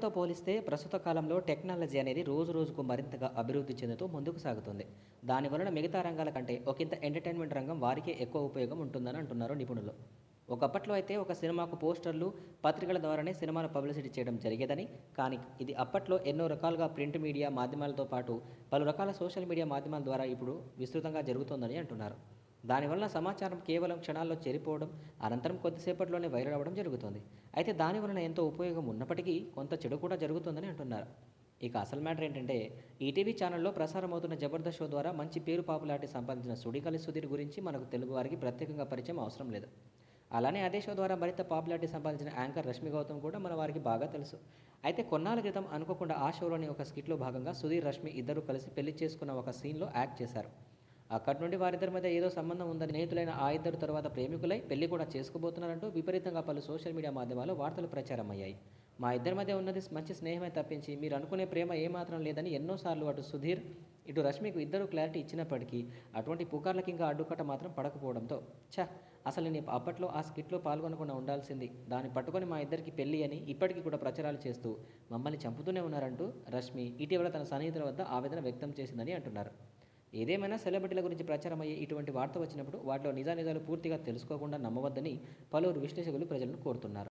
తో పోలిస్తే ప్రస్తుత కాలంలో టెక్నాలజీ అనేది రోజు రోజుకు మరింతగా అభివృద్ధి చెందుతూ ముందుకు సాగుతుంది దానివలన మిగతా రంగాల కంటే ఒకంత ఎంటర్టైన్మెంట్ రంగం వారికే ఎక్కువ ఉపయోగం ఉంటుందని అంటున్నారు నిపుణులు ఒకప్పట్లో అయితే ఒక సినిమాకు పోస్టర్లు పత్రికల ద్వారానే సినిమాను పబ్లిసిటీ చేయడం జరిగేదని కానీ ఇది అప్పట్లో ఎన్నో రకాలుగా ప్రింట్ మీడియా మాధ్యమాలతో పాటు పలు రకాల సోషల్ మీడియా మాధ్యమాల ద్వారా ఇప్పుడు విస్తృతంగా జరుగుతోందని అంటున్నారు దానివల్ల సమాచారం కేవలం క్షణాల్లో చేరిపోవడం అనంతరం కొద్దిసేపట్లోనే వైరల్ అవ్వడం జరుగుతుంది అయితే దానివలన ఎంతో ఉపయోగం ఉన్నప్పటికీ కొంత చెడు కూడా జరుగుతుందని అంటున్నారు ఇక అసలు మ్యాటర్ ఏంటంటే ఈటీవీ ఛానల్లో ప్రసారమవుతున్న జబర్దస్త్ షో ద్వారా మంచి పేరు పాపులారిటీ సంపాదించిన సుడికలి సుధీర్ గురించి మనకు తెలుగు వారికి ప్రత్యేకంగా పరిచయం అవసరం లేదు అలానే అదే షో ద్వారా మరింత పాపులారిటీ సంపాదించిన యాంకర్ రష్మి గౌతమ్ కూడా మన వారికి బాగా తెలుసు అయితే కొన్నాళ్ళ క్రితం అనుకోకుండా ఆ షోలోని ఒక స్కిట్లో భాగంగా సుధీర్ రష్మి ఇద్దరు కలిసి పెళ్లి చేసుకున్న ఒక సీన్లో యాక్ట్ చేశారు అక్కడి నుండి వారిద్దరి మధ్య ఏదో సంబంధం ఉందని స్నేహితులైన ఆ ఇద్దరు తర్వాత ప్రేమికులై పెళ్లి కూడా చేసుకోబోతున్నారంటూ విపరీతంగా పలు సోషల్ మీడియా మాధ్యమాల్లో వార్తలు ప్రచారం అయ్యాయి మా ఇద్దరి మధ్య ఉన్నది మంచి స్నేహమే తప్పించి మీరు అనుకునే ప్రేమ ఏమాత్రం లేదని ఎన్నోసార్లు అటు సుధీర్ ఇటు రష్మికు ఇద్దరు క్లారిటీ ఇచ్చినప్పటికీ అటువంటి పుకార్లకి ఇంకా అడ్డుకట్ట మాత్రం పడకపోవడంతో ఛ అసలు నేను అప్పట్లో ఆ స్కిట్లో పాల్గొనకుండా ఉండాల్సింది దాన్ని పట్టుకొని మా ఇద్దరికి పెళ్లి అని ఇప్పటికీ కూడా ప్రచారాలు చేస్తూ మమ్మల్ని చంపుతూనే ఉన్నారంటూ రష్మి ఇటీవల తన సన్నిహితుల వద్ద ఆవేదన వ్యక్తం చేసిందని అంటున్నారు ఏదేమైనా సెలబ్రిటీల గురించి ప్రచారం అయ్యే ఇటువంటి వార్త వచ్చినప్పుడు వాటిలో నిజానిజాలు పూర్తిగా తెలుసుకోకుండా నమ్మవద్దని పలువురు విశ్లేషకులు ప్రజలను కోరుతున్నారు